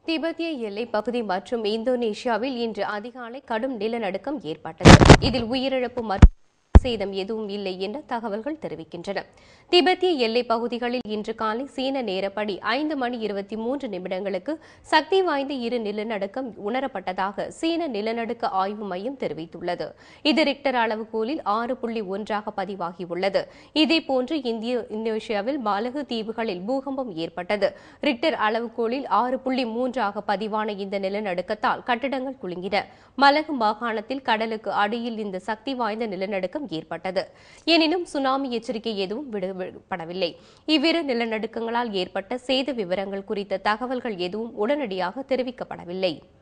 திபெத்திய எல்லைப் பகுதி மற்றும் இந்தோனேஷியாவில் இன்று அதிகாலை கடும் நிலநடுக்கம் ஏற்பட்டது இதில் உயிரிழப்பு மற்றும் சேதம் எதுவும் இல்லை என்ற தகவல்கள் தெரிவிக்கின்றன திபெத்திய எல்லைப் பகுதிகளில் இன்று காலை சீன நேரப்படி ஐந்து மணி இருபத்தி மூன்று நிமிடங்களுக்கு சக்தி வாய்ந்த இரு நிலநடுக்கம் உணரப்பட்டதாக சீன நிலநடுக்க ஆய்வு மையம் தெரிவித்துள்ளது இது ரிக்டர் அளவுகோலில் ஆறு புள்ளி ஒன்றாக பதிவாகியுள்ளது இதேபோன்று இந்திய இந்தோனேஷியாவில் மாலகு தீவுகளில் பூகம்பம் ஏற்பட்டது ரிக்டர் அளவுகோலில் ஆறு புள்ளி மூன்றாக பதிவான இந்த நிலநடுக்கத்தால் கட்டிடங்கள் குலுங்கின மலகு மாகாணத்தில் கடலுக்கு அடியில் இந்த சக்தி வாய்ந்த நிலநடுக்கம் ஏற்பட்டது எனினும் சுனாமி எச்சரிக்கை எதுவும் விடுவிடப்படவில்லை இவ்விரு நிலநடுக்கங்களால் ஏற்பட்ட சேத விவரங்கள் குறித்த தகவல்கள் எதுவும் உடனடியாக தெரிவிக்கப்படவில்லை